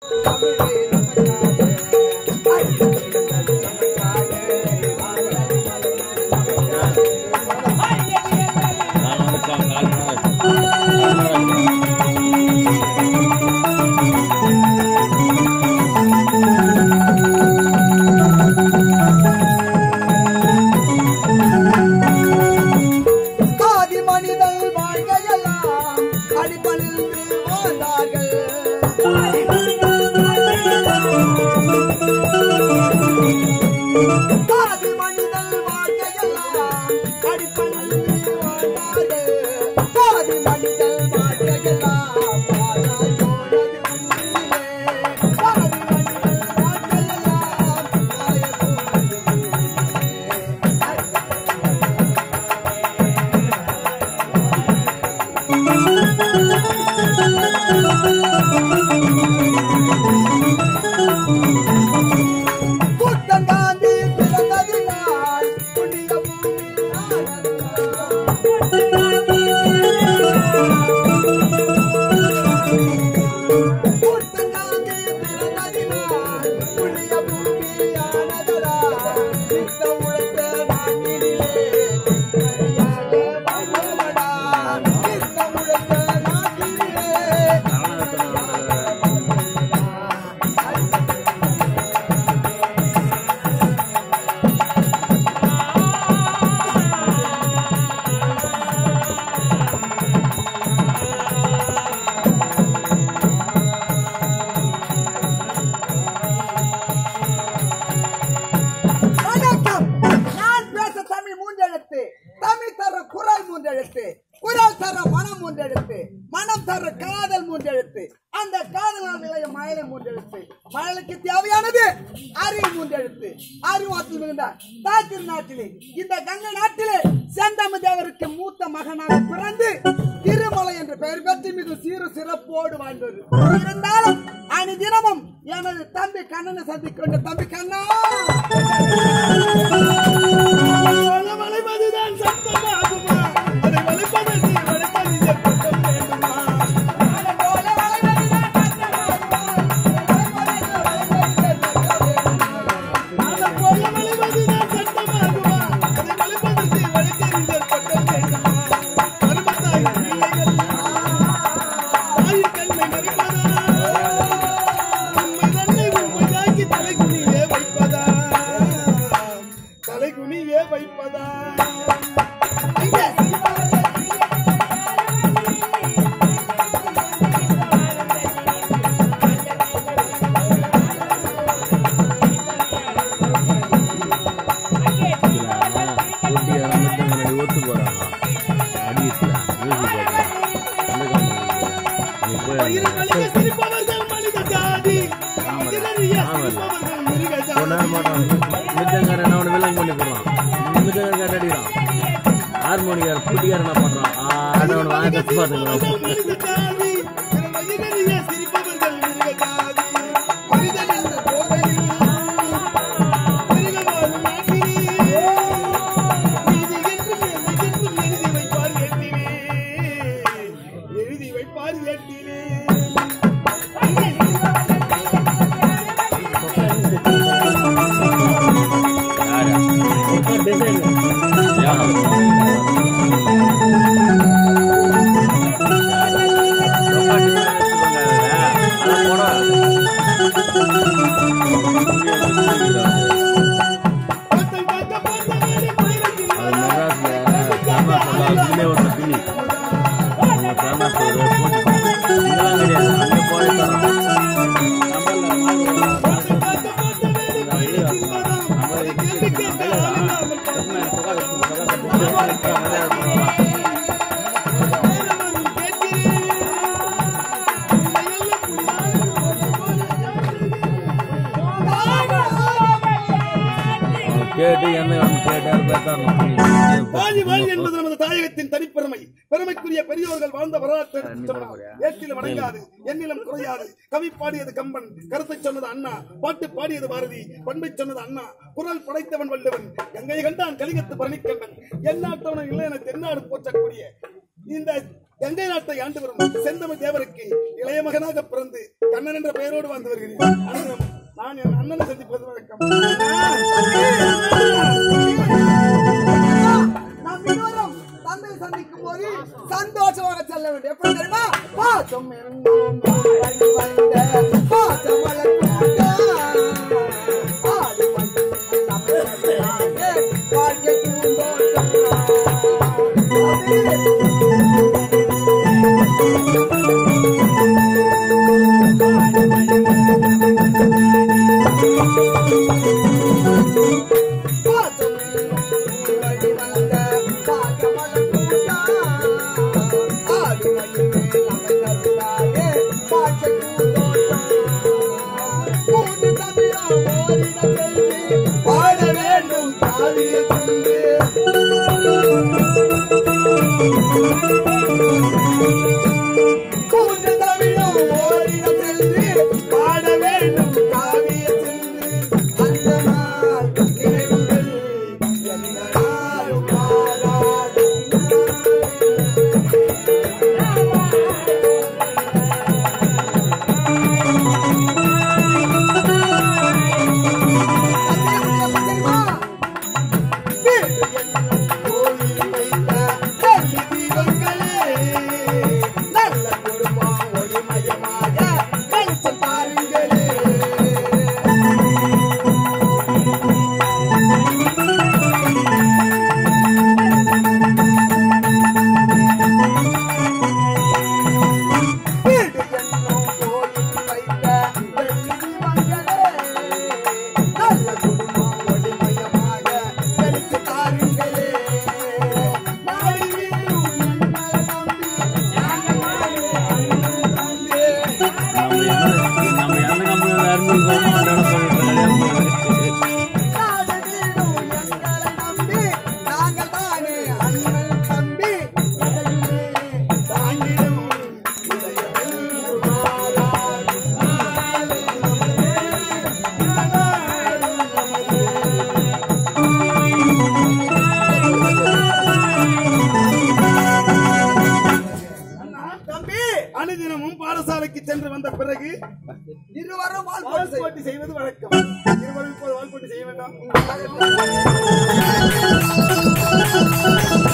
ஆதி மனிதன் வாழ்க்கையெல்லாம் அடிபணிந்து வாழ்ந்தார்கள் ஆதி மனிதன் வாழ்க்கையெல்லாம் அடிபணிந்து வாழ்ந்தார்கள் ஆதி மனிதன் வாழ்க்கையெல்லாம் வாழ்நாள் போனது உண்மையிலே. ஆதி மனிதன் வாழ்க்கையெல்லாம் மாயப் போனது உண்மையிலே. புத்தன் காந்தி பிறந்ததினால் புண்ணிய பூமி ஆனந்தம். புத்தன் காந்தி பிறந்ததினால் புண்ணிய பூமி ஆனதடா. சித்த உழைத்த நாட்டினிலே கரியாக வாழ்வதடா. சித்த உழைத்த நாட்டினிலே வணக்கம் நான் பேச தமிழ் மூன்றெழுத்து தமிழ் தர குரல் மூன்றெழுத்து குரல் தர மனம் மூன்றெழுத்து மனம் தர காதல் மூன்றெழுத்து அந்த காதலால் விளைய மழலை மூன்றெழுத்து மழலைக்கு தேவையானது அறிவு மூன்றெழுத்து அறிவாற்றல் மிகுந்த தாத்திரு நாட்டிலே இந்த கங்கை நாட்டிலே செந்தம தேவருக்கு மூத்த மகனாக பிறந்து திருமலை என்ற பெயர் பெற்று மிக சீரு சிறப்போடு வாழ்ந்தது இருந்தாலும் அணி தினமும் எனது தம்பி கண்ணனை சந்திக்கின்ற தம்பி கண்ணா வளைவதுதான் சத்தமாகுமா அதை வளைப்பதற்கு வளைப்பதிலே பட்டம் வேண்டுமா அதை போல வளைவதுதான் சத்தமாகுமா அதை வளைப்பதற்கு வளைக்கறிஞர் பட்டம் வேண்டுமா அருமத்தாய் பிள்ளைகள் தாயின் கண்ணை மறைப்பதா உண்மை தன்னை உண்மையாக்கி தலைகுனியே வைப்பதா தலைகுனியே வைப்பதா ஒத்து போறாங்க அடிக்கல பயிர் மனித சிரிப்பவர்கள் மனித ஜாதி மனிதறிய சிரிப்பவர்கள் மிருக ஜாதி மித்தங்காரன் அவனை விலங்கு பண்ணி போடுறான் மித்தங்காரன் அடிக்கிறான் ஹார்மோனியார் புட்டியார் என்ன பண்றான் அவனை வாங்க கத்து பார்த்துக்கிறான் மனித ஜாதி மனிதறிய சிரிப்பவர்கள் மிருக ஜாதி மனிதன் என்ற போதையில் மிருகம் வாழும் நாட்டிலே நீதி என்றும் என்னை என்றும் எழுதி வைப்பார் ஏட்டிலே எழுதி வைப்பார் ஏட்டிலே பட்டை பார்க்க பார்த்தவரை பயிரத்தில் அது மெட்ராஸ்ல ஃபேமஸ் எல்லாம் இதுலயே ஒரு பின்னி அவங்க ஃபேமஸ் ஒரு போட்டி இதெல்லாம் கிடையாது அங்கே போய் தரோம் கேட்டு என்ன கேட்டார் வாழி வாழி பேசாம என்பது நமது தாயகத்தின் தனிப்பெருமை பெருமைக்குரிய பெரியோர்கள் வாழ்ந்த வரலாற்று சொன்னார். ஏற்றிலும் அடங்காது எண்ணிலும் குறையாது கவி பாடியது கம்பன் கருத்தை சொன்னது அண்ணா பாட்டு பாடியது பாரதி பண்பை சொன்னது அண்ணா குரல் படைத்தவன் வல்லவன் கங்கை கண்டான் கலிங்கத்து பரணிக்கண்டன் எந்நாட்டவனும் இல்லை என தென்னாடு போற்றக்கூடிய இந்த கங்கை நாட்டை ஆண்டு வரும் செந்தமிழ் தேவருக்கு இளைய மகனாக பிறந்து கண்ணன் என்ற பெயரோடு வாழ்ந்து வருகிறேன் அண்ணன், நான் என் அண்ணனை சந்திப்பது வழக்கம் நாம் இருவரும் தந்தை சந்திக்கும் போது சந்தோஷமாக செல்ல வேண்டும் எப்படி தெரியுமா பாசம் என்னும் வழி வந்த பாசம் வளர்ந்த ஆடு மயில் தமிழர்களாக வாழ்க்கை பூந்தோட்டம். பாசம் என்னும் வழி வந்த பாசம் வளர்ந்த ஆடு மயில் தமிழர்களாக வாழ்க்கை பூந்தோட்டம். மூன்று தமிழா ஓரிடத்தில் பாட வேண்டும் காவிய கொண்டு மூன்று தமிழா ஓரிடம் சென்று பாட வேண்டும் காவிய சென்று அந்த நாள் நினைவுகள் எந்த நாளும் மாறாது நம்ம என்ன நம்ம என்ன கம்பெனியில் இருந்து கவர்மெண்ட் சொல்லிட்டு கல்யாணம் நாங்கள் தானே அண்ணன் தம்பி தாங்கிடும் தம்பி அனுதினமும் பாடசாலைக்கு சென்று வந்த பிறகு இருவரும் வாழ்க்கை வால் போட்டி செய்வது வழக்கம் இருவரும் இப்போது வால் போட்டி செய்ய வேண்டாம்